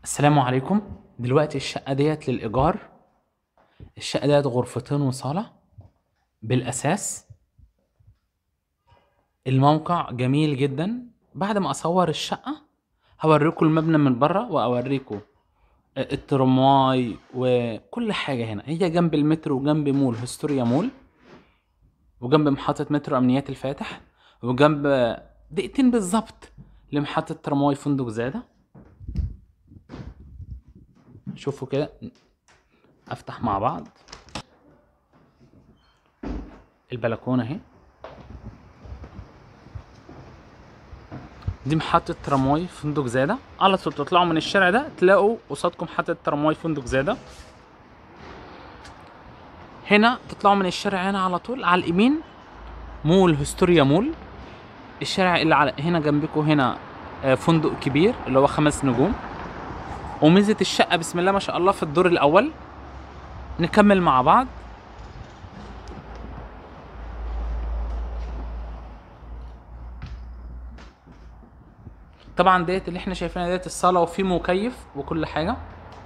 السلام عليكم دلوقتي الشقة ديت للإيجار الشقة ديت غرفتين وصالة بالأساس الموقع جميل جدا بعد ما أصور الشقة هوريكم المبنى من بره وأوريكم الترمواي وكل حاجة هنا هي جنب المترو وجنب مول هستوريا مول وجنب محطة مترو أمنيات الفاتح وجنب دقيقتين بالظبط لمحطة ترمواي فندق زادة شوفوا كده افتح مع بعض البلكونه اهي دي محطة ترامواي فندق زادة على طول تطلعوا من الشارع ده تلاقوا قصادكم محطة ترامواي فندق زادة هنا تطلعوا من الشارع هنا على طول على اليمين مول هستوريا مول الشارع اللي على هنا جنبكم هنا آه، فندق كبير اللي هو خمس نجوم وميزة الشقة بسم الله ما شاء الله في الدور الأول نكمل مع بعض طبعا ديت اللي احنا شايفينها ديت الصالة وفي مكيف وكل حاجة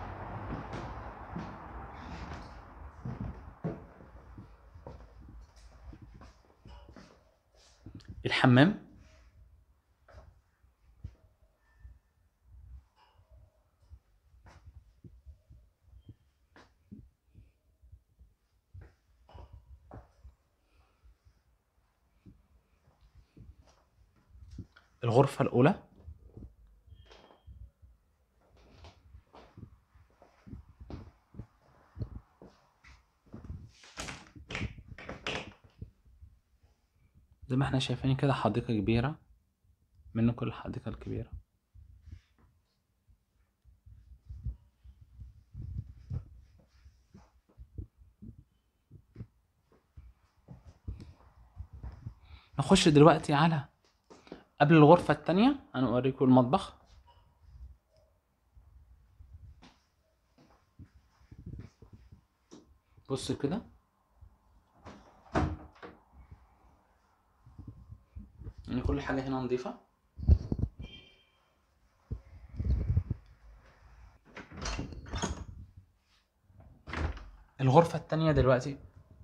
الحمام الغرفة الأولى زي ما احنا شايفين كده حديقة كبيرة من كل الحديقة الكبيرة نخش دلوقتي على قبل الغرفة التانية أنا أوريكم المطبخ بص كده يعني كل حاجة هنا نظيفة الغرفة التانية دلوقتي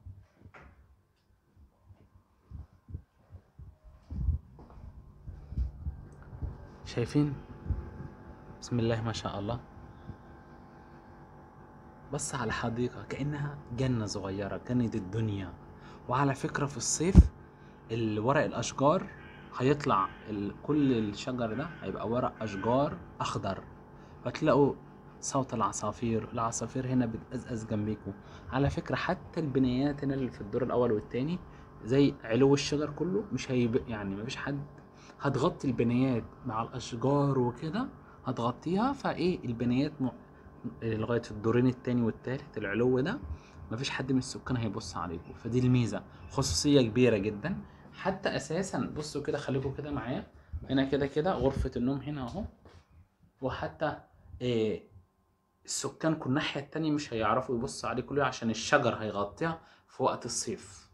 شايفين بسم الله ما شاء الله بص على حديقة كأنها جنة صغيرة جنة الدنيا وعلى فكرة في الصيف الورق الأشجار هيطلع ال- كل الشجر ده هيبقى ورق أشجار أخضر فتلاقوا صوت العصافير العصافير هنا بتقزقز جنبيكم على فكرة حتى البنايات هنا اللي في الدور الأول والتاني زي علو الشجر كله مش هيب يعني مفيش حد هتغطي البنايات مع الاشجار وكده هتغطيها فايه البنايات م... لغايه الدورين التاني والتالت العلو ده مفيش حد من السكان هيبص عليكم فدي الميزه خصوصيه كبيره جدا حتى اساسا بصوا كده خليكم كده معايا هنا كده كده غرفه النوم هنا اهو وحتى إيه السكان كل الناحيه التانية مش هيعرفوا يبصوا عليكم ليه عشان الشجر هيغطيها في وقت الصيف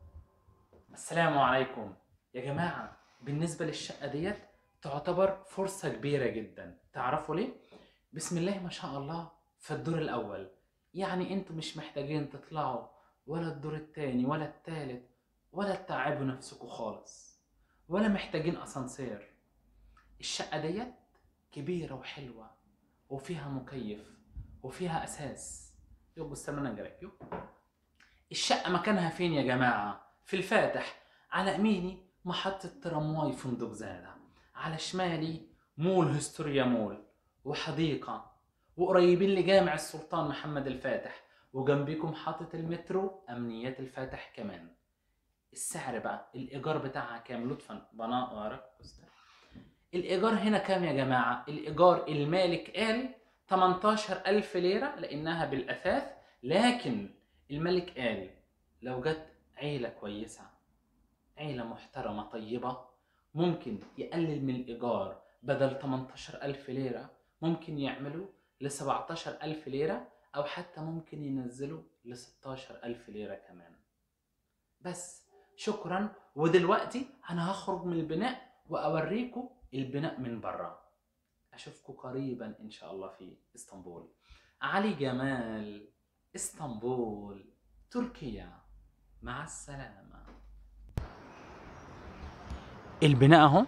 السلام عليكم يا جماعة بالنسبة للشقة ديت تعتبر فرصة كبيرة جدا تعرفوا ليه؟ بسم الله ما شاء الله في الدور الأول يعني انتوا مش محتاجين تطلعوا ولا الدور التاني ولا التالت ولا تتعبوا نفسكم خالص ولا محتاجين أسانسير الشقة ديت كبيرة وحلوة وفيها مكيف وفيها أساس يوه استنى انا يو الشقة مكانها فين يا جماعة؟ في الفاتح على يميني محطة ترامواي فندق زادة على شمالي مول هستوريا مول وحديقة وقريبين لجامع السلطان محمد الفاتح وجنبيكم محطة المترو أمنيات الفاتح كمان السعر بقى الإيجار بتاعها كام لطفا بناء وراك الإيجار هنا كام يا جماعة الإيجار المالك قال 18000 ليرة لأنها بالأثاث لكن الملك قال لو جت عيلة كويسة عيلة محترمة طيبة ممكن يقلل من الإيجار بدل 18000 ليرة ممكن يعملوا ل 17000 ليرة أو حتى ممكن ينزلوا ل 16000 ليرة كمان بس شكرا ودلوقتي أنا هخرج من البناء وأوريكم البناء من بره اشوفكم قريبا ان شاء الله في اسطنبول علي جمال اسطنبول تركيا مع السلامه البناء اهو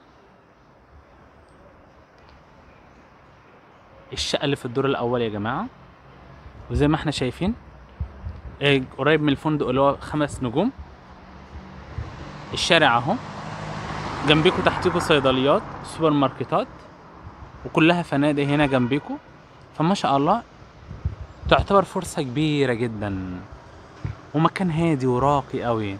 الشقه اللي في الدور الاول يا جماعه وزي ما احنا شايفين إيه، قريب من الفندق اللي هو خمس نجوم الشارع اهو جنبيكوا تحتيكوا صيدليات سوبر ماركتات وكلها فنادق هنا جنبيكوا فما شاء الله تعتبر فرصة كبيرة جدا ومكان هادي وراقي قوي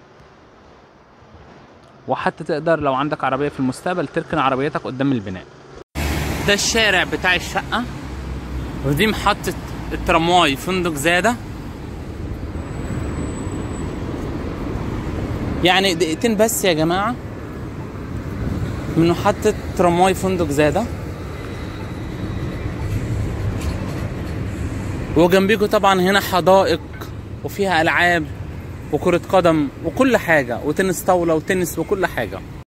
وحتى تقدر لو عندك عربية في المستقبل تركن عربيتك قدام البناء ده الشارع بتاع الشقة ودي محطة الترامواي فندق زادة يعني دقيقتين بس يا جماعة من محطة ترامواي فندق زادة وجنبيكوا طبعا هنا حدائق وفيها ألعاب وكرة قدم وكل حاجة وتنس طاولة وتنس وكل حاجة